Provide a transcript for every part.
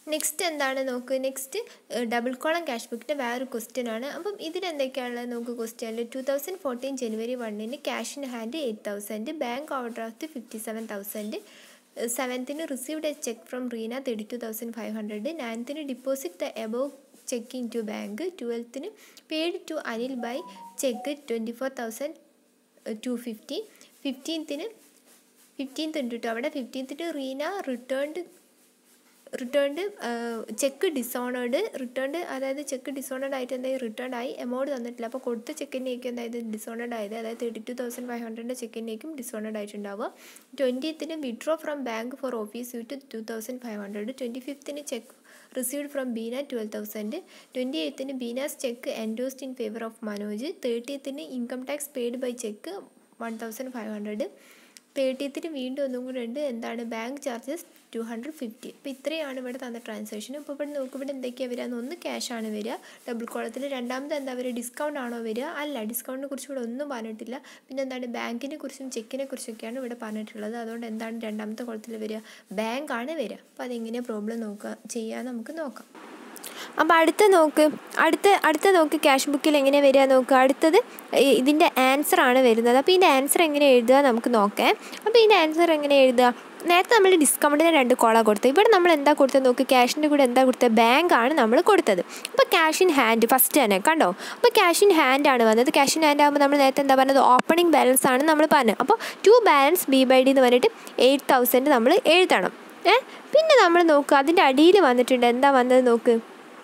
next എന്താണ് നോക്ക് next double column cash ബുക്കിൻ്റെ വേറൊരു ക്വസ്റ്റ്യൻ ആണ് അപ്പം ഇതിലെന്തൊക്കെയാണുള്ളത് നമുക്ക് ക്വസ്റ്റ്യനിൽ ടു തൗസൻഡ് ഫോർട്ടീൻ ജനുവരി വണ്ണിന് cash in hand eight thousand bank overdraft fifty seven thousand സെവൻത്തിന് received a cheque from Reena thirty two thousand five hundred നയൻത്തിന് deposit the above cheque into bank ട്വൽത്തിന് paid to Anil by cheque twenty four thousand two fifty ഫിഫ്റ്റീൻത്തിന് fifteenth ഉണ്ട് കേട്ടോ അവിടെ ഫിഫ്റ്റീൻത്തിന് Reena returned returned cheque dishonoured returned അതായത് cheque dishonoured ആയിട്ട് എന്തായാലും റിട്ടേൺ ആയി എമൗണ്ട് തന്നിട്ടില്ല അപ്പോൾ കൊടുത്ത ചെക്കിനേക്കും എന്തായത് ഡിസോണേഡ് ആയത് അതായത് തേർട്ടി ടു തൗസൻഡ് ഫൈവ് ഹൺഡ്രഡിൻ്റെ ചെക്കിനേക്കും ഡിസോണേഡ് ആയിട്ടുണ്ടാവുക ട്വൻറ്റീത്തിന് withdraw from bank for office use two thousand five hundred twenty ഫിഫ്ത്തിന് cheque received from Beena twelve thousand twenty എയ്ത്തിന് Beena's cheque endorsed in favour of Manoj തേർട്ടീത്തിന് income tax paid by cheque one thousand five hundred തേർട്ടീത്തിന് വീണ്ടും ഒന്നും കൂടെ ഉണ്ട് എന്താണ് bank charges two hundred fifty അപ്പോൾ ഇത്രയാണ് ഇവിടെ തന്ന ട്രാൻസാക്ഷൻ ഇപ്പോൾ ഇവിടെ നോക്കും ഇവിടെ എന്തൊക്കെയാണ് വരിക ഒന്ന് ക്യാഷ് ആണ് വരിക ഡബിൾ കോളത്തിൽ രണ്ടാമത് എന്താ വരിക ഡിസ്കൗണ്ട് ആണോ വരിക അല്ല ഡിസ്കൗണ്ടിനെ കുറിച്ച് ഇവിടെ ഒന്നും പറഞ്ഞിട്ടില്ല പിന്നെ എന്താണ് ബാങ്കിനെ കുറിച്ചും ചെക്കിനെ കുറിച്ചൊക്കെയാണ് ഇവിടെ പറഞ്ഞിട്ടുള്ളത് അതുകൊണ്ട് എന്താണ് രണ്ടാമത്തെ കോളത്തിൽ വരിക ബാങ്കാണ് വരിക അപ്പോൾ അതെങ്ങനെ പ്രോബ്ലം നോക്കുക ചെയ്യാൻ നമുക്ക് നോക്കാം അപ്പോൾ അടുത്ത നോക്ക് അടുത്ത അടുത്ത നോക്ക് ക്യാഷ് ബുക്കിൽ എങ്ങനെ വരിക നോക്ക് അടുത്തത് ഇ- ഇതിൻ്റെ ആൻസർ ആണ് വരുന്നത് അപ്പോൾ ഇതിൻ്റെ ആൻസർ എങ്ങനെ എഴുതുക നമുക്ക് നോക്കാം അപ്പോൾ ഇതിൻ്റെ ആൻസർ എങ്ങനെ എഴുതുക നേരത്തെ നമ്മൾ ഡിസ്കൗണ്ടിന് രണ്ട് കോളാ കൊടുത്തത് ഇവിടെ നമ്മൾ എന്താ കൊടുത്തത് നോക്ക് ക്യാഷിൻ്റെ കൂടെ എന്താ കൊടുത്തത് ബാങ്കാണ് നമ്മൾ കൊടുത്തത് അപ്പോൾ ക്യാഷ് ഇൻ ഹാൻഡ് ഫസ്റ്റ് തന്നെ കണ്ടോ അപ്പോൾ ക്യാഷ് ഇൻ ഹാൻഡ് ആണ് വന്നത് ക്യാഷ് ഇൻ ഹാൻഡ് ആകുമ്പോൾ നമ്മൾ നേരത്തെ എന്താ പറഞ്ഞത് ഓപ്പണിംഗ് ബാലൻസ് ആണ് നമ്മൾ പറഞ്ഞത് അപ്പോൾ to balance B by D എന്ന് പറഞ്ഞിട്ട് എയ്റ്റ് തൗസൻഡ് നമ്മൾ എഴുതണം ഏ പിന്നെ നമ്മൾ നോക്കുക അതിൻ്റെ അടിയിൽ വന്നിട്ടുണ്ട് എന്താ വന്നത് നോക്ക്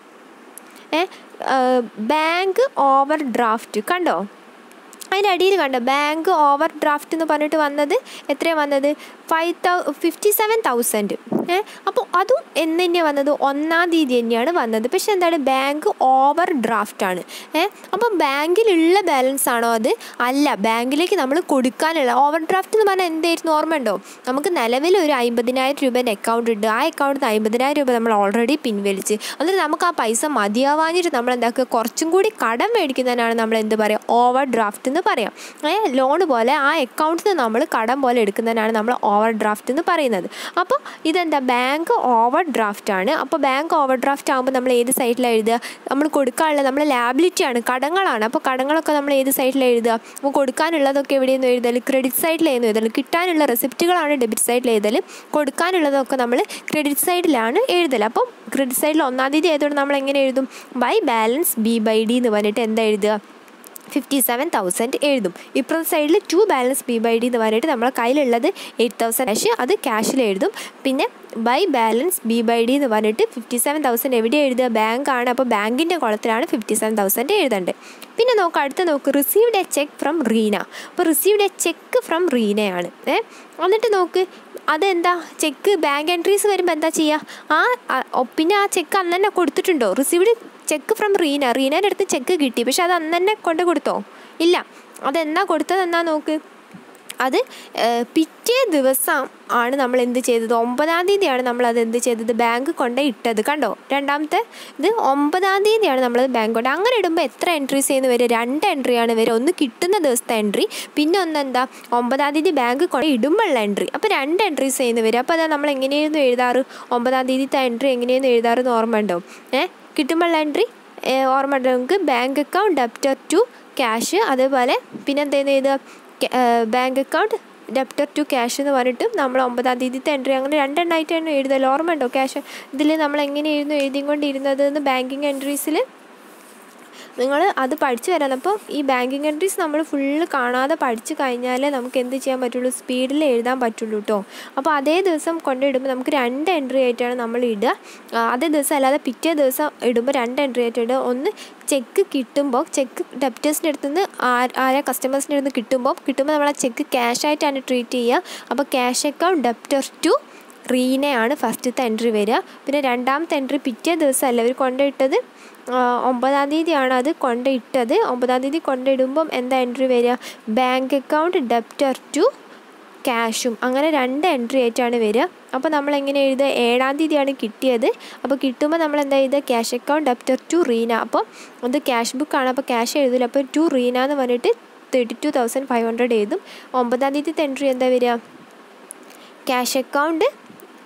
ഏ ബാങ്ക് ഓവർ ഡ്രാഫ്റ്റ് കണ്ടോ അതിൻ്റെ അടിയിൽ കണ്ടോ ബാങ്ക് ഓവർ ഡ്രാഫ്റ്റ് എന്ന് പറഞ്ഞിട്ട് വന്നത് എത്രയാണ് വന്നത് five thou fifty seven thousand ഏ അപ്പോൾ അതും എന്ന് തന്നെയാണ് വന്നത് ഒന്നാം തീയതി തന്നെയാണ് വന്നത് പക്ഷെ എന്താണ് ബാങ്ക് ഓവർ ഡ്രാഫ്റ്റ് ആണ് ഏ അപ്പോൾ ബാങ്കിലുള്ള ബാലൻസ് ആണോ അത് അല്ല ബാങ്കിലേക്ക് നമ്മൾ കൊടുക്കാനുള്ള ഓവർ ഡ്രാഫ്റ്റ് എന്ന് പറഞ്ഞാൽ എന്തായിരുന്നു ഓർമ്മ ഉണ്ടോ നമുക്ക് നിലവിൽ ഒരു അമ്പതിനായിരം രൂപേൻ്റെ അക്കൗണ്ട് ഉണ്ട് ആ അക്കൗണ്ടിൽ നിന്ന് അമ്പതിനായിരം രൂപ നമ്മൾ ഓൾറെഡി പിൻവലിച്ച് എന്നിട്ട് നമുക്ക് ആ പൈസ മതിയാവാഞ്ഞിട്ട് നമ്മൾ എന്താക്കുക കുറച്ചും കൂടി കടം മേടിക്കുന്നതിനാണ് നമ്മൾ എന്ത് പറയുക ഓവർ ഡ്രാഫ്റ്റ് എന്ന് പറയാം ഏ ലോൺ പോലെ ആ അക്കൗണ്ടിൽ നിന്ന് നമ്മൾ കടം പോലെ എടുക്കുന്നതിനാണ് നമ്മൾ ഓവർ ഡ്രാഫ്റ്റ് എന്ന് പറയുന്നത് അപ്പോൾ ഇതെന്താ ബാങ്ക് ഓവർ ഡ്രാഫ്റ്റ് ആണ് അപ്പോൾ ബാങ്ക് ഓവർ ഡ്രാഫ്റ്റ് ആകുമ്പോൾ നമ്മൾ ഏത് സൈഡിലാണ് എഴുതുക നമ്മൾ കൊടുക്കാനുള്ള നമ്മൾ ലാബിലിറ്റി ആണ് കടങ്ങളാണ് അപ്പോൾ കടങ്ങളൊക്കെ നമ്മൾ ഏത് സൈഡിലാണ് എഴുതുക അപ്പോൾ കൊടുക്കാനുള്ളതൊക്കെ എവിടെയെന്ന് എഴുതൽ ക്രെഡിറ്റ് സൈഡിലായിരുന്നു എഴുതൽ കിട്ടാനുള്ള റെസിപ്റ്റുകളാണ് ഡെബിറ്റ് സൈഡിൽ എഴുതൽ കൊടുക്കാനുള്ളതൊക്കെ നമ്മൾ ക്രെഡിറ്റ് സൈഡിലാണ് എഴുതൽ അപ്പം ക്രെഡിറ്റ് സൈഡിൽ ഒന്നാം തീയതി ആയതുകൊണ്ട് നമ്മൾ എങ്ങനെ എഴുതും by balance B by D എന്ന് പറഞ്ഞിട്ട് എന്താ എഴുതുക ഫിഫ്റ്റി സെവൻ തൗസൻഡ് എഴുതും ഇപ്പുറത്തെ സൈഡിൽ to balance B by D എന്ന് പറഞ്ഞിട്ട് നമ്മളെ കയ്യിലുള്ളത് എയ്റ്റ് തൗസൻഡ് ക്യാഷ് അത് ക്യാഷിൽ എഴുതും പിന്നെ by balance B by D എന്ന് പറഞ്ഞിട്ട് ഫിഫ്റ്റി സെവൻ തൗസൻഡ് എവിടെ എഴുതുക ബാങ്ക് ആണ് അപ്പോൾ ബാങ്കിൻ്റെ കുളത്തിലാണ് ഫിഫ്റ്റി സെവൻ തൗസൻഡ് എഴുതേണ്ടത് പിന്നെ നോക്ക് അടുത്ത നോക്ക് received a cheque from Reena അപ്പോൾ റിസീവ്ഡ് എ ചെക്ക് ഫ്രം റീനയാണ് ഏ എന്നിട്ട് നോക്ക് അതെന്താ ചെക്ക് ബാങ്ക് എൻട്രീസ് വരുമ്പോൾ എന്താ ചെയ്യുക ആ ആ- ഒ- പിന്നെ ആ ചെക്ക് അന്ന് തന്നെ കൊടുത്തിട്ടുണ്ടോ റിസീവ്ഡ് ചെക്ക് ഫ്രം റീന റീനയുടെ അടുത്ത് ചെക്ക് കിട്ടി പക്ഷെ അത് അന്ന് തന്നെ കൊണ്ട് കൊടുത്തോ ഇല്ല അതെന്നാ കൊടുത്തതെന്നാ നോക്ക് അത് ഏഹ്, പിറ്റേ ദിവസം ആണ് നമ്മൾ എന്ത് ചെയ്തത് ഒമ്പതാം തീയതിയാണ് നമ്മൾ അത് എന്ത് ചെയ്തത് ബാങ്ക് കൊണ്ട് ഇട്ടത് കണ്ടോ രണ്ടാമത്തെ ഇത് ഒമ്പതാം തീയതിയാണ് നമ്മളത് ബാങ്ക് കൊണ്ട് അങ്ങനെ ഇടുമ്പോൾ എത്ര എൻട്രീസ് ചെയ്യുന്ന വരിക രണ്ട് എൻട്രിയാണ് വരിക ഒന്ന് കിട്ടുന്ന ദിവസത്തെ എൻട്രി പിന്നെ ഒന്ന് എന്താ ഒമ്പതാം തീയതി ബാങ്ക് കൊണ്ട് ഇടുമ്പോഴുള്ള എൻട്രി അപ്പോൾ രണ്ട് എൻട്രീസ് ചെയ്യുന്ന വരിക അപ്പോൾ അതാ നമ്മൾ എങ്ങനെയായിരുന്നു എഴുതാറ് ഒമ്പതാം തീയതിത്തെ എൻട്രി എങ്ങനെയായിരുന്നു എഴുതാറ് എന്ന് ഓർമ്മ ഉണ്ടോ ഏഹ് കിട്ടുമ്പോഴുള്ള എൻട്രി ഓർമ്മ ഉണ്ടോ നമുക്ക് bank account debtor to cash അതേപോലെ പിന്നെ എന്തായിരുന്നു എഴുതുക bank account debtor to cash എന്ന് പറഞ്ഞിട്ട് നമ്മൾ ഒമ്പതാം തീയതിത്തെ എൻട്രി അങ്ങനെ രണ്ടെണ്ണമായിട്ടാണ് എഴുതൽ ഓർമ്മ ഉണ്ടോ ക്യാഷ് ഇതിൽ നമ്മൾ എങ്ങനെയായിരുന്നു എഴുതിക്കൊണ്ടിരുന്നത് എന്ന് ബാങ്കിങ് എൻട്രീസിൽ നിങ്ങൾ അത് പഠിച്ചു വരാൻ അപ്പോൾ ഈ ബാങ്കിങ് എൻട്രീസ് നമ്മൾ ഫുള്ള് കാണാതെ പഠിച്ചു കഴിഞ്ഞാലേ നമുക്ക് എന്ത് ചെയ്യാൻ പറ്റുള്ളൂ സ്പീഡിൽ എഴുതാൻ പറ്റുള്ളൂ കേട്ടോ അപ്പോൾ അതേ ദിവസം കൊണ്ടിടുമ്പോൾ നമുക്ക് രണ്ട് എൻട്രി ആയിട്ടാണ് നമ്മൾ ഇടുക ആ, അതേ ദിവസം അല്ലാതെ പിറ്റേ ദിവസം ഇടുമ്പോൾ രണ്ട് എൻട്രി ആയിട്ട് ഇടുക ഒന്ന് ചെക്ക് കിട്ടുമ്പോൾ ചെക്ക് ഡെപ്റ്റേഴ്സിൻ്റെ അടുത്ത് നിന്ന് ആരാ കസ്റ്റമേഴ്സിൻ്റെ അടുത്ത് നിന്ന് കിട്ടുമ്പോൾ കിട്ടുമ്പോൾ നമ്മൾ ആ ചെക്ക് ക്യാഷ് ആയിട്ടാണ് ട്രീറ്റ് ചെയ്യുക അപ്പോൾ ക്യാഷ് അക്കൗണ്ട് ഡെപ്റ്റർ ടു റീനയാണ് ഫസ്റ്റത്തെ എൻട്രി വരിക പിന്നെ രണ്ടാമത്തെ എൻട്രി പിറ്റേ ദിവസം അല്ല അവർ കൊണ്ടിട്ടത് ആ, ഒമ്പതാം തീയതിയാണ് അത് കൊണ്ടിട്ടത് ഒമ്പതാം തീയതി കൊണ്ടിടുമ്പം എന്താ എൻട്രി വരിക ബാങ്ക് അക്കൗണ്ട് ഡെപ്റ്റർ ടു ക്യാഷും അങ്ങനെ രണ്ട് എൻട്രി ആയിട്ടാണ് വരിക അപ്പോൾ നമ്മൾ എങ്ങനെ എഴുതുക ഏഴാം തീയതിയാണ് കിട്ടിയത് അപ്പോൾ കിട്ടുമ്പോൾ നമ്മൾ എന്താ എഴുതുക cash account debtor to Reena അപ്പോൾ അത് ക്യാഷ് ബുക്കാണ് അപ്പോൾ ക്യാഷ് എഴുതില്ല അപ്പോൾ ടു റീന എന്ന് പറഞ്ഞിട്ട് thirty two thousand five hundred എഴുതും ഒമ്പതാം തീയതിത്തെ എൻട്രി എന്താ വരിക ക്യാഷ് അക്കൗണ്ട്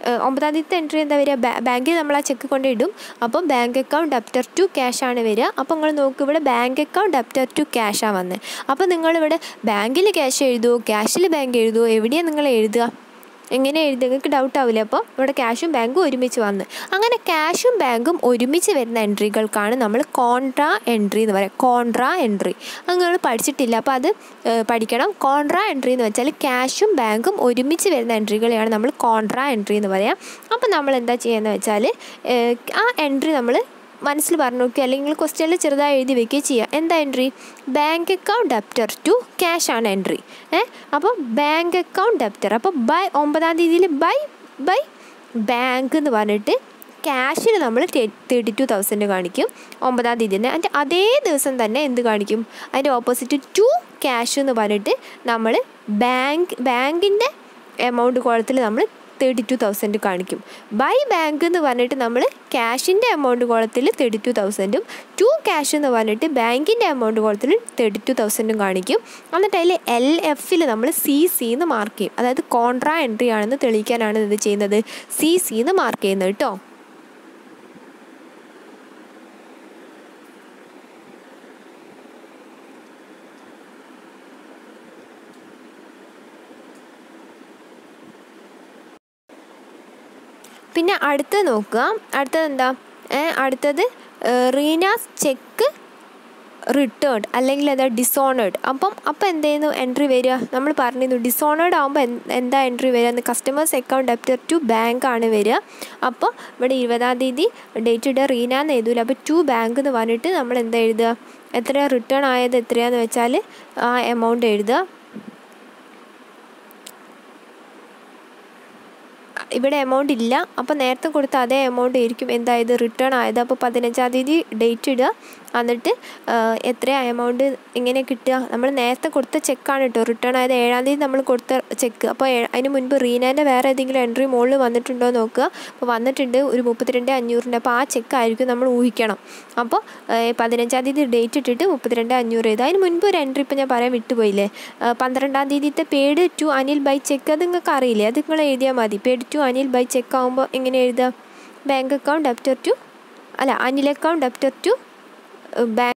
ഒമ്പതാം തീയതി എൻട്രി എന്താ വരിക ബാങ്കിൽ നമ്മൾ ആ ചെക്ക് കൊണ്ട് ഇടും അപ്പോൾ bank account debtor to cash ആണ് വരിക അപ്പോൾ നിങ്ങൾ നോക്ക് ഇവിടെ ബാങ്ക് അക്കൗണ്ട് ഡെപ്റ്റർ ടു ക്യാഷാണ് വന്നത് അപ്പോൾ നിങ്ങളിവിടെ ബാങ്കിൽ ക്യാഷ് എഴുതുമോ ക്യാഷിൽ ബാങ്ക് എഴുതുമോ എവിടെയാണ് നിങ്ങൾ എഴുതുക എങ്ങനെ എഴുതുക നിങ്ങൾക്ക് ഡൗട്ട് ആവില്ല അപ്പോൾ ഇവിടെ ക്യാഷും ബാങ്കും ഒരുമിച്ച് വന്ന് അങ്ങനെ ക്യാഷും ബാങ്കും ഒരുമിച്ച് വരുന്ന എൻട്രികൾക്കാണ് നമ്മൾ കോൺട്രാ എൻട്രി എന്ന് പറയുക കോൺട്രാ എൻട്രി അത് നിങ്ങൾ പഠിച്ചിട്ടില്ല അപ്പോൾ അത് ഏഹ്, പഠിക്കണം കോൺട്രാ എൻട്രി എന്ന് വെച്ചാൽ ക്യാഷും ബാങ്കും ഒരുമിച്ച് വരുന്ന എൻട്രികളെയാണ് നമ്മൾ കോൺട്രാ എൻട്രി എന്ന് പറയാം അപ്പോൾ നമ്മൾ എന്താ ചെയ്യുന്നത് വെച്ചാൽ ഏഹ്, ആ എൻട്രി നമ്മൾ മനസ്സിൽ പറഞ്ഞു നോക്കുക അല്ലെങ്കിൽ ക്വസ്റ്റ്യനിൽ ചെറുതായി എഴുതി വെക്കുകയും ചെയ്യുക എന്താ entry bank account debtor to cash ആണ് എൻട്രി ഏ അപ്പോൾ ബാങ്ക് അക്കൗണ്ട് ഡെപ്റ്റർ അപ്പോൾ ബൈ ഒമ്പതാം തീയതിയിൽ ബൈ ബൈ ബാങ്ക് എന്ന് പറഞ്ഞിട്ട് ക്യാഷിൽ നമ്മൾ തേർട്ടി ടു തൗസൻഡ് കാണിക്കും ഒമ്പതാം തീയതി തന്നെ അതിൻ്റെ അതേ ദിവസം തന്നെ എന്ത് കാണിക്കും അതിൻ്റെ ഓപ്പോസിറ്റ് ടു ക്യാഷ് എന്ന് പറഞ്ഞിട്ട് നമ്മൾ ബാങ്ക് ബാങ്കിൻ്റെ എമൗണ്ട് കോളത്തിൽ നമ്മൾ തേർട്ടി ടു തൗസൻഡ് കാണിക്കും ബൈ ബാങ്ക് എന്ന് പറഞ്ഞിട്ട് നമ്മൾ ക്യാഷിൻ്റെ എമൗണ്ട് കോളത്തിൽ തേർട്ടി ടു തൗസൻഡും ടു ക്യാഷ് എന്ന് പറഞ്ഞിട്ട് ബാങ്കിൻ്റെ എമൗണ്ട് കോളത്തിൽ തേർട്ടി ടു തൗസൻഡും കാണിക്കും എന്നിട്ട് അതിൽ എൽ എഫിൽ നമ്മൾ സി സി എന്ന് മാർക്ക് ചെയ്യും അതായത് കോൺട്രാ എൻട്രി ആണെന്ന് തെളിയിക്കാനാണ് ഇത് ചെയ്യുന്നത് സി സി എന്ന് മാർക്ക് ചെയ്യുന്നത് കേട്ടോ പിന്നെ അടുത്തത് നോക്കുക അടുത്തത് എന്താ ഏ, അടുത്തത് റീനാസ് ചെക്ക് റിട്ടേൺഡ് അല്ലെങ്കിൽ എന്താ ഡിസോണേഡ് അപ്പം അപ്പം എന്ത് ചെയ്യുന്നു എൻട്രി വരിക നമ്മൾ പറഞ്ഞിരുന്നു ഡിസോണേഡ് ആകുമ്പോൾ എന്താ എൻട്രി വരിക എന്ന് customers account debtor to bank ആണ് വരിക അപ്പോൾ ഇവിടെ ഇരുപതാം തീയതി ഡേറ്റ് ഇടുക റീന എന്ന് എഴുതൂല അപ്പോൾ ടു ബാങ്ക് എന്ന് പറഞ്ഞിട്ട് നമ്മൾ എന്താ എഴുതുക എത്രയാണ് റിട്ടേൺ ആയത് എത്രയാന്ന് വെച്ചാൽ ആ എമൗണ്ട് എഴുതുക ഇവിടെ എമൗണ്ട് ഇല്ല അപ്പോൾ നേരത്തെ കൊടുത്ത അതേ എമൗണ്ട് ആയിരിക്കും എന്തായത് റിട്ടേൺ ആയത് അപ്പോൾ പതിനഞ്ചാം തീയതി ഡേറ്റ് ഇടുക എന്നിട്ട് എത്ര എമൗണ്ട് ഇങ്ങനെ കിട്ടുക നമ്മൾ നേരത്തെ കൊടുത്ത ചെക്കാണ് കേട്ടോ റിട്ടേൺ ആയത് ഏഴാം തീയതി നമ്മൾ കൊടുത്ത ചെക്ക് അപ്പോൾ ഏ- അതിന് മുൻപ് റീനാൻ്റെ വേറെ ഏതെങ്കിലും എൻട്രി മുകളിൽ വന്നിട്ടുണ്ടോ എന്ന് നോക്കുക അപ്പോൾ വന്നിട്ടുണ്ട് ഒരു മുപ്പത്തിരണ്ട് അഞ്ഞൂറിൻ്റെ അപ്പോൾ ആ ചെക്ക് ആയിരിക്കും നമ്മൾ ഊഹിക്കണം അപ്പോൾ ഏഹ്, പതിനഞ്ചാം തീയതി ഡേറ്റ് ഇട്ടിട്ട് മുപ്പത്തിരണ്ട് അഞ്ഞൂറ് ചെയ്ത് അതിന് മുൻപ് ഒരു എൻട്രി ഇപ്പോൾ ഞാൻ പറയാൻ വിട്ടുപോയില്ലേ ഏഹ്, പന്ത്രണ്ടാം തീയതിത്തെ paid to Anil by cheque അത് നിങ്ങൾക്ക് അറിയില്ലേ അത് നിങ്ങൾ എഴുതിയാൽ മതി paid to Anil by cheque ആകുമ്പോൾ എങ്ങനെ എഴുതുക ബാങ്ക് അക്കൗണ്ട് ഡെപ്റ്റർ ടു അല്ല Anil account debtor to bank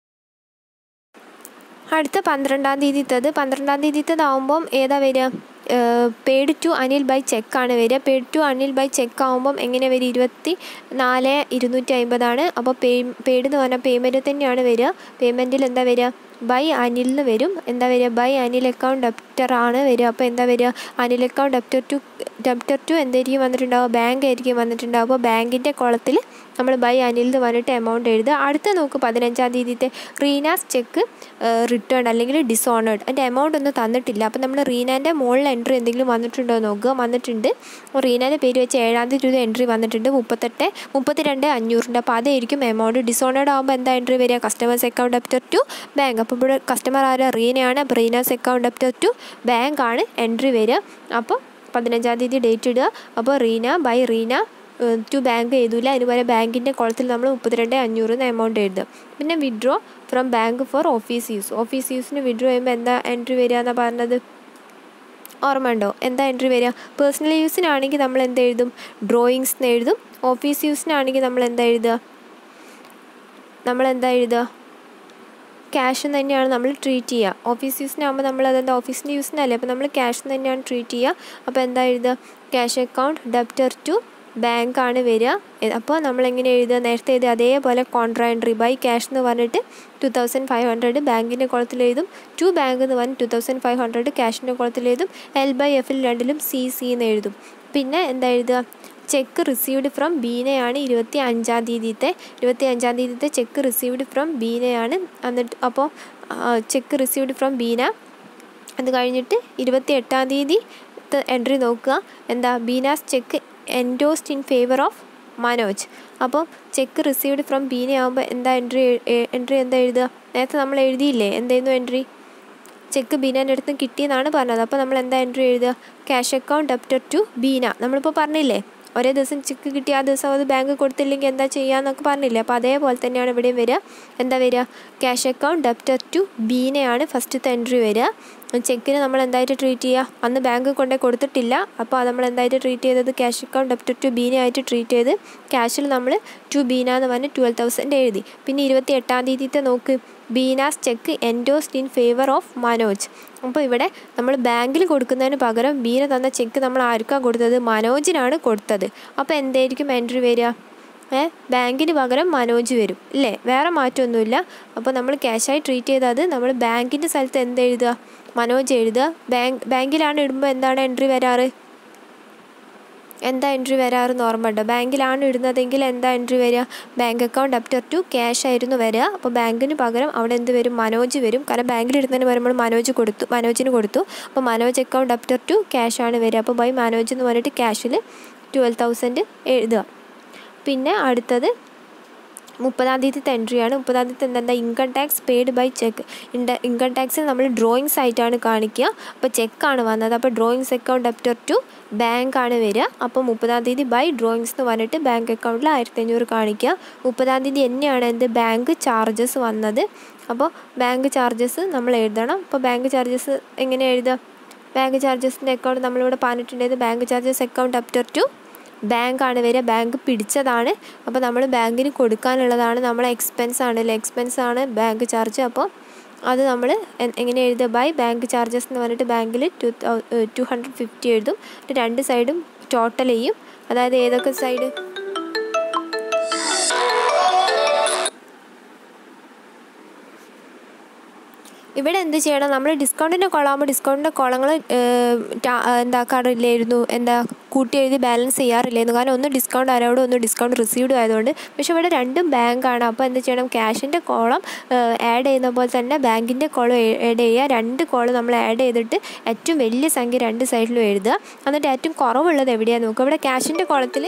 അടുത്ത പന്ത്രണ്ടാം തീയതിത്തത് പന്ത്രണ്ടാം തീയതിത്തതാവുമ്പം ഏതാ വരിക പേഡ് ടു അനിൽ ബൈ ചെക്കാണ് വരിക paid to Anil by cheque ആകുമ്പം എങ്ങനെ വരിക ഇരുപത്തി നാല് ഇരുന്നൂറ്റി അമ്പതാണ് അപ്പോൾ പേ പേഡ് എന്ന് പറഞ്ഞാൽ പേയ്മെൻറ്റ് തന്നെയാണ് വരിക പേയ്മെൻറ്റിൽ എന്താ വരിക ബൈ അനിൽ എന്ന് വരും എന്താ വരിക ബൈ അനിൽ അക്കൗണ്ട് ഡെപ്റ്റർ ആണ് വരിക അപ്പോൾ എന്താ വരിക Anil account debtor to debtor to എന്തായിരിക്കും വന്നിട്ടുണ്ടാവുക ബാങ്ക് ആയിരിക്കും വന്നിട്ടുണ്ടാവുക അപ്പോൾ ബാങ്കിൻ്റെ കുളത്തിൽ നമ്മൾ ബൈ അനിൽ എന്ന് പറഞ്ഞിട്ട് എമൗണ്ട് എഴുതുക അടുത്ത നോക്ക് പതിനഞ്ചാം തീയതിത്തെ റീനാസ് ചെക്ക് റിട്ടേൺ അല്ലെങ്കിൽ ഡിസോണേഡ് അതിൻ്റെ എമൗണ്ട് ഒന്നും തന്നിട്ടില്ല അപ്പോൾ നമ്മൾ റീനാൻ്റെ മുകളിൽ എൻട്രി എന്തെങ്കിലും വന്നിട്ടുണ്ടോ എന്ന് നോക്കുക വന്നിട്ടുണ്ട് അപ്പോൾ റീനാൻ്റെ പേര് വെച്ച് ഏഴാം തീയതി രൂപ എൻട്രി വന്നിട്ടുണ്ട് മുപ്പത്തെട്ട് മുപ്പത്തിരണ്ട് അഞ്ഞൂറിൻ്റെ അപ്പോൾ അതായിരിക്കും എമൗണ്ട് ഡിസോണേഡ് ആകുമ്പോൾ എന്താ എൻട്രി വരിക customers account debtor to bank അപ്പോൾ ഇവിടെ കസ്റ്റമർ ആരാ റീനയാണ് അപ്പോൾ Reena's account debtor to bank ആണ് എൻട്രി വരിക അപ്പോൾ പതിനഞ്ചാം തീയതി ഡേറ്റ് ഇടുക അപ്പോൾ Reena by Reena to bank എഴുതൂല അതുപോലെ ബാങ്കിൻ്റെ കുളത്തിൽ നമ്മൾ മുപ്പത്തിരണ്ട് അഞ്ഞൂറ് എന്ന എമൗണ്ട് എഴുതുക പിന്നെ withdraw from bank for office use office യൂസിന് വിഡ്രോ ചെയ്യുമ്പോൾ എന്താ എൻട്രി വരിക എന്നാണ് പറഞ്ഞത് ഓർമ്മ ഉണ്ടോ എന്താ എൻട്രി വരിക പേഴ്സണൽ യൂസിനാണെങ്കിൽ നമ്മൾ എന്ത് എഴുതും ഡ്രോയിങ്സ് എന്ന് എഴുതും ഓഫീസ് യൂസിനാണെങ്കിൽ നമ്മൾ എന്താ എഴുതുക നമ്മൾ എന്താ എഴുതുക ക്യാഷ് തന്നെയാണ് നമ്മൾ ട്രീറ്റ് ചെയ്യുക ഓഫീസ് യൂസിനാകുമ്പോൾ നമ്മൾ അതെന്താ ഓഫീസിൻ്റെ യൂസിനല്ലേ അപ്പോൾ നമ്മൾ ക്യാഷ് തന്നെയാണ് ട്രീറ്റ് ചെയ്യുക അപ്പോൾ എന്താ എഴുതുക cash account debtor to bank ആണ് വരിക എ- അപ്പോൾ നമ്മൾ എങ്ങനെ എഴുതുക നേരത്തെ എഴുതുക അതേപോലെ കോൺട്രാ എൻട്രി ബൈ ക്യാഷ് എന്ന് പറഞ്ഞിട്ട് ടു തൗസൻഡ് ഫൈവ് ഹൺഡ്രഡ് ബാങ്കിൻ്റെ കുളത്തിൽ എഴുതും ടു ബാങ്ക് എന്ന് പറഞ്ഞ് ടു തൗസൻഡ് ഫൈവ് ഹൺഡ്രഡ് ക്യാഷിൻ്റെ കുളത്തിൽ എഴുതും എൽ ബൈ എഫിൽ രണ്ടിലും സി സി എന്ന് എഴുതും പിന്നെ എന്താ എഴുതുക ചെക്ക് റിസീവ്ഡ് ഫ്രം ബീനയാണ് ഇരുപത്തി അഞ്ചാം തീയതിത്തെ ഇരുപത്തി അഞ്ചാം തീയതിത്തെ ചെക്ക് റിസീവ്ഡ് ഫ്രം ബീനയാണ് എന്നിട്ട് അപ്പോൾ ചെക്ക് റിസീവ്ഡ് ഫ്രം ബീന അത് കഴിഞ്ഞിട്ട് ഇരുപത്തി എട്ടാം തീയതി എൻട്രി നോക്കുക എന്താ Beena's cheque endorsed in favour of Manoj അപ്പോൾ ചെക്ക് റിസീവ്ഡ് ഫ്രം ബീന ആകുമ്പോൾ എന്താ എൻട്രി എൻട്രി എന്താ എഴുതുക നേരത്തെ നമ്മൾ എഴുതിയില്ലേ എന്തായിരുന്നു എൻട്രി ചെക്ക് ബീനാൻ്റെ അടുത്ത് കിട്ടിയെന്നാണ് പറഞ്ഞത് അപ്പോൾ നമ്മൾ എന്താ എൻട്രി എഴുതുക cash account debtor to Beena നമ്മളിപ്പോൾ പറഞ്ഞില്ലേ ഒരേ ദിവസം ചെക്ക് കിട്ടി ആ ദിവസം അത് ബാങ്ക് കൊടുത്തില്ലെങ്കിൽ എന്താ ചെയ്യാന്നൊക്കെ പറഞ്ഞില്ലേ അപ്പോൾ അതേപോലെ തന്നെയാണ് ഇവിടെയും വരിക എന്താ വരിക ക്യാഷ് അക്കൗണ്ട് ഡെപ്റ്റർ ടു ബീനയാണ് ഫസ്റ്റത്തെ എൻട്രി വരിക ചെക്കിന് നമ്മൾ എന്തായിട്ട് ട്രീറ്റ് ചെയ്യുക അന്ന് ബാങ്ക് കൊണ്ടേ കൊടുത്തിട്ടില്ല അപ്പോൾ അത് നമ്മൾ എന്തായിട്ട് ട്രീറ്റ് ചെയ്തത് cash account debtor to Beena ആയിട്ട് ട്രീറ്റ് ചെയ്ത് ക്യാഷിൽ നമ്മൾ ടു ബീന എന്ന് പറഞ്ഞ് ട്വൽവ് തൗസൻഡ് എഴുതി പിന്നെ ഇരുപത്തി എട്ടാം തീയതിത്തെ നോക്ക് Beena's cheque endorsed in favour of Manoj അപ്പോൾ ഇവിടെ നമ്മൾ ബാങ്കിൽ കൊടുക്കുന്നതിന് പകരം ബീന തന്ന ചെക്ക് നമ്മൾ ആർക്കാണ് കൊടുത്തത് മനോജിനാണ് കൊടുത്തത് അപ്പോൾ എന്തായിരിക്കും എൻട്രി വരിക ഏ ബാങ്കിന് പകരം മനോജ് വരും ഇല്ലേ വേറെ മാറ്റമൊന്നുമില്ല അപ്പോൾ നമ്മൾ ക്യാഷായി ട്രീറ്റ് ചെയ്തത് നമ്മൾ ബാങ്കിൻ്റെ സ്ഥലത്ത് എന്ത് എഴുതുക മനോജ് എഴുതുക ബാങ്ക് ബാങ്കിലാണ് ഇടുമ്പോൾ എന്താണ് എൻട്രി വരാറ് എന്താ എൻട്രി വരാറെന്ന് ഓർമ്മയുണ്ടോ ബാങ്കിലാണ് ഇടുന്നതെങ്കിൽ എന്താ എൻട്രി വരിക bank account debtor to cash ആയിരുന്നു വരിക അപ്പോൾ ബാങ്കിന് പകരം അവിടെ എന്ത് വരും മനോജ് വരും കാരണം ബാങ്കിൽ ഇടുന്നതിന് വരുമ്പോൾ മനോജ് കൊടുത്തു മനോജിന് കൊടുത്തു അപ്പോൾ Manoj account debtor to cash ആണ് വരിക അപ്പോൾ ബൈ മനോജ് എന്ന് പറഞ്ഞിട്ട് ക്യാഷിൽ ട്വൽവ് തൗസൻഡ് എഴുതുക പിന്നെ അടുത്തത് മുപ്പതാം തീയതിത്തെ എൻട്രിയാണ് മുപ്പതാം തീയതി എന്താ income tax paid by cheque ഇൻഡ ഇൻകം ടാക്സ് നമ്മൾ ഡ്രോയിങ്സ് ആയിട്ടാണ് കാണിക്കുക അപ്പോൾ ചെക്കാണ് വന്നത് അപ്പോൾ drawings account debtor to bank ആണ് വരിക അപ്പോൾ മുപ്പതാം തീയതി ബൈ ഡ്രോയിങ്സ് എന്ന് പറഞ്ഞിട്ട് ബാങ്ക് അക്കൗണ്ടിൽ ആയിരത്തി അഞ്ഞൂറ് കാണിക്കുക മുപ്പതാം തീയതി തന്നെയാണ് എന്ത് ബാങ്ക് ചാർജസ് വന്നത് അപ്പോൾ ബാങ്ക് ചാർജസ് നമ്മൾ എഴുതണം അപ്പോൾ ബാങ്ക് ചാർജസ് എങ്ങനെ എഴുതുക ബാങ്ക് ചാർജസിൻ്റെ അക്കൗണ്ട് നമ്മളിവിടെ പറഞ്ഞിട്ടുണ്ടായത് bank charges account debtor to ബാങ്കാണ് വരിക ബാങ്ക് പിടിച്ചതാണ് അപ്പോൾ നമ്മൾ ബാങ്കിന് കൊടുക്കാനുള്ളതാണ് നമ്മളെ എക്സ്പെൻസ് ആണ് അല്ലേ എക്സ്പെൻസ് ആണ് ബാങ്ക് ചാർജ് അപ്പോൾ അത് നമ്മൾ എങ്ങനെ എഴുതുക ബൈ ബാങ്ക് ചാർജസ് എന്ന് പറഞ്ഞിട്ട് ബാങ്കിൽ ടു ടു ഹൺഡ്രഡ് ഫിഫ്റ്റി എഴുതും രണ്ട് സൈഡും ടോട്ടൽ ചെയ്യും അതായത് ഏതൊക്കെ സൈഡ് ഇവിടെ എന്ത് ചെയ്യണം നമ്മൾ ഡിസ്കൗണ്ടിൻ്റെ കോളാകുമ്പോൾ ഡിസ്കൗണ്ടിൻ്റെ കോളങ്ങൾ എന്താക്കാറില്ലായിരുന്നു എന്താ കൂട്ടി എഴുതി ബാലൻസ് ചെയ്യാറില്ലായിരുന്നു കാരണം ഒന്ന് ഡിസ്കൗണ്ട് ആരോടും ഒന്ന് ഡിസ്കൗണ്ട് റിസീവ്ഡ് ആയതുകൊണ്ട് പക്ഷേ ഇവിടെ രണ്ടും ബാങ്കാണ് അപ്പോൾ എന്ത് ചെയ്യണം ക്യാഷിൻ്റെ കോളം ആഡ് ചെയ്യുന്ന പോലെ തന്നെ ബാങ്കിൻ്റെ കോളം ആഡ് ചെയ്യുക രണ്ട് കോളം നമ്മൾ ആഡ് ചെയ്തിട്ട് ഏറ്റവും വലിയ സംഖ്യ രണ്ട് സൈഡിലും എഴുതുക എന്നിട്ട് ഏറ്റവും കുറവുള്ളത് എവിടെയാണെന്ന് നോക്കുക ഇവിടെ ക്യാഷിൻ്റെ കോളത്തിൽ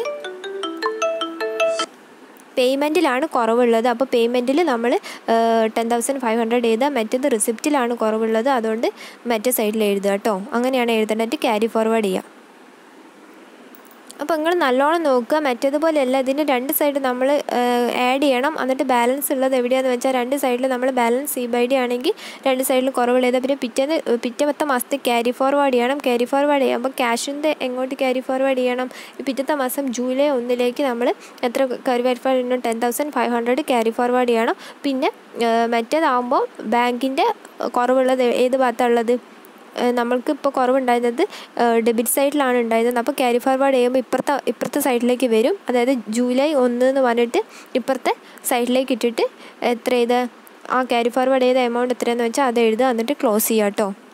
പേയ്മെൻറ്റിലാണ് കുറവുള്ളത് അപ്പോൾ പേയ്മെൻറ്റിൽ നമ്മൾ ടെൻ തൗസൻഡ് ഫൈവ് ഹൺഡ്രഡ് എഴുതുക മറ്റേത് റിസിപ്റ്റിലാണ് കുറവുള്ളത് അതുകൊണ്ട് മറ്റേ സൈഡിൽ എഴുതുക കേട്ടോ അങ്ങനെയാണ് എഴുതേണ്ടത് ക്യാരി ഫോർവേഡ് ചെയ്യുക അപ്പോൾ നിങ്ങൾ നല്ലോണം നോക്കുക മറ്റേതുപോലെയല്ല ഇതിൻ്റെ രണ്ട് സൈഡ് നമ്മൾ ആഡ് ചെയ്യണം എന്നിട്ട് ബാലൻസ് ഉള്ളത് എവിടെയാണെന്ന് വെച്ചാൽ രണ്ട് സൈഡിൽ നമ്മൾ ബാലൻസ് സി ബൈ ഡി ആണെങ്കിൽ രണ്ട് സൈഡിൽ കുറവുള്ള ചെയ്താൽ പിന്നെ പിറ്റേന്ന് പിറ്റത്തെ മാസത്തെ ക്യാരി ഫോർവേഡ് ചെയ്യണം ക്യാരി ഫോർവേഡ് ചെയ്യാം അപ്പോൾ ക്യാഷിൻ്റെ എങ്ങോട്ട് ക്യാരി ഫോർവേഡ് ചെയ്യണം പിറ്റത്തെ മാസം ജൂലൈ ഒന്നിലേക്ക് നമ്മൾ എത്ര ക്യാരി ഫോർവേഡ് ചെയ്യണം ten thousand five hundred carry forward ചെയ്യണം പിന്നെ മറ്റേതാകുമ്പോൾ ബാങ്കിൻ്റെ കുറവുള്ളത് ഏത് ഭാഗത്തുള്ളത് നമ്മൾക്ക് ഇപ്പോൾ കുറവുണ്ടായിരുന്നത് ഡെബിറ്റ് സൈഡിലാണ് ഉണ്ടായിരുന്നത് അപ്പോൾ ക്യാരി ഫോർവേഡ് ചെയ്യുമ്പോൾ ഇപ്പുറത്തെ ഇപ്പുറത്തെ സൈഡിലേക്ക് വരും അതായത് ജൂലൈ ഒന്ന് എന്ന് പറഞ്ഞിട്ട് ഇപ്പുറത്തെ സൈഡിലേക്ക് ഇട്ടിട്ട് എത്ര ചെയ്ത് ആ ക്യാരി ഫോർവേഡ് ചെയ്ത എമൗണ്ട് എത്രയാണെന്ന് വെച്ചാൽ അത് എഴുതുക എന്നിട്ട് ക്ലോസ് ചെയ്യുക കേട്ടോ